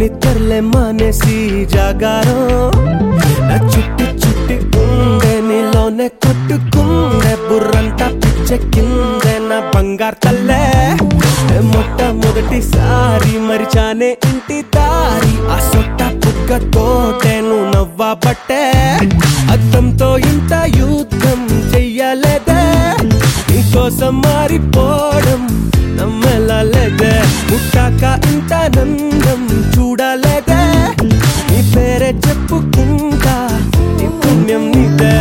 నిద్రలే మానేసి జాగారం నా చుట్టి చుట్టి ఉండే నీలోనే కొట్టుకుండే బుర్రంతా పిచ్చెక్కిందే నా బంగారు తల్లే మొట్టమొదటిసారి మరిచానే ఇంటి దారి ఆ సొట్ట పుక్కతోటే నువ్వు నవ్వబట్టే అద్దంతో ఇంత యుద్ధం చెయ్యలేదే నీకోసం మారిపోవడం నమ్మలేదే పుట్టాక ఇంత నందం చూడలేదే నీ పేరే చెప్పుకుంటా నీ పుణ్యం నీదే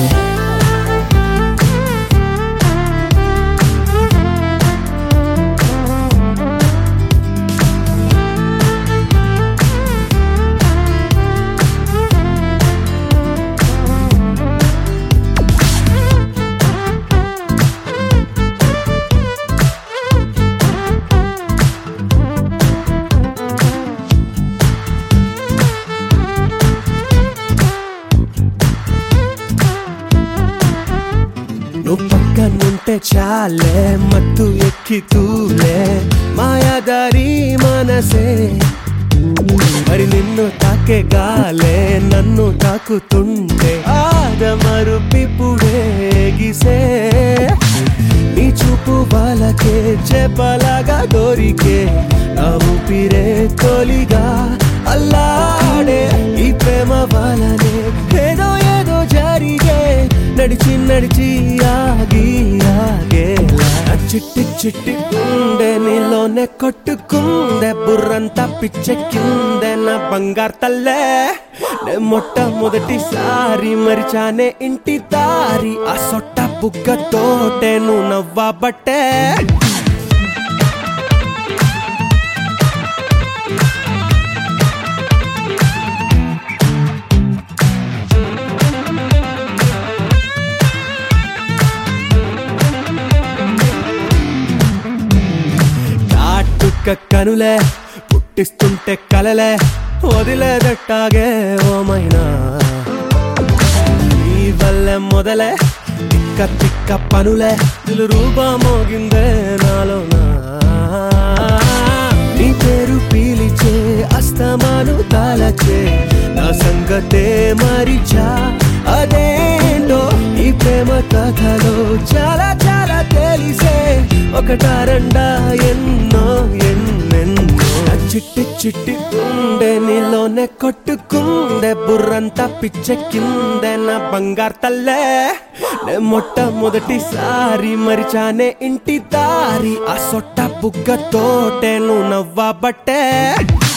నువ్వు పక్కనుంటే చాలే మత్తు ఎక్కి తూలే మాయాదారి మనసే మరి నిన్ను తాకే గాలే నన్ను తాకుతుంటే ఆదమరుపిపుడే గిసే నీ చూపు వాళ్ళకే చెప్పలాగా దొరికే నా ఊపిరే తొలిగా అల్లాడే ఈ ప్రేమ వాళ్ళనే ఏదో ఏదో జరిగే నడిచి నడిచి ఆగి ఆగేలా నా చిట్టి చిట్టి ఉండే నీలోనే కొట్టుకుందే బుర్రంతా పిచ్చెక్కిందే నా బంగారు తల్లే నే మొట్టమొదటిసారి మరిచానే ఇంటి దారి ఆ సొట్ట బుగ్గతోటే నువ్వు నవ్వబట్టే కాటుక కనులే పుట్టిస్తుంటే కలలే వదిలేదట్టాగే ఓమైనా ఈ వల్లే మొదలే తిక్క తిక్క పనులే దిలు రూపా మోగిందే నాలోనా నీ పేరు పీలిచే అస్తమాను తాలచే నా సంగతే మరిచా అదేంటో ఈ ప్రేమ కథలో చాలా చాలా తెలిసే ఒకటా రెండా ఎన్నో ఎన్నెన్నో నా చిట్టి చిట్టి ఉండే నీలోనే కొట్టుకుందే బుర్రంతా పిచ్చెక్కిందే నా బంగారు తల్లే నే మొట్టమొదటిసారి మరిచానే ఇంటి దారి ఆ సొట్ట బుగ్గతోటే నువ్వు నవ్వబట్టే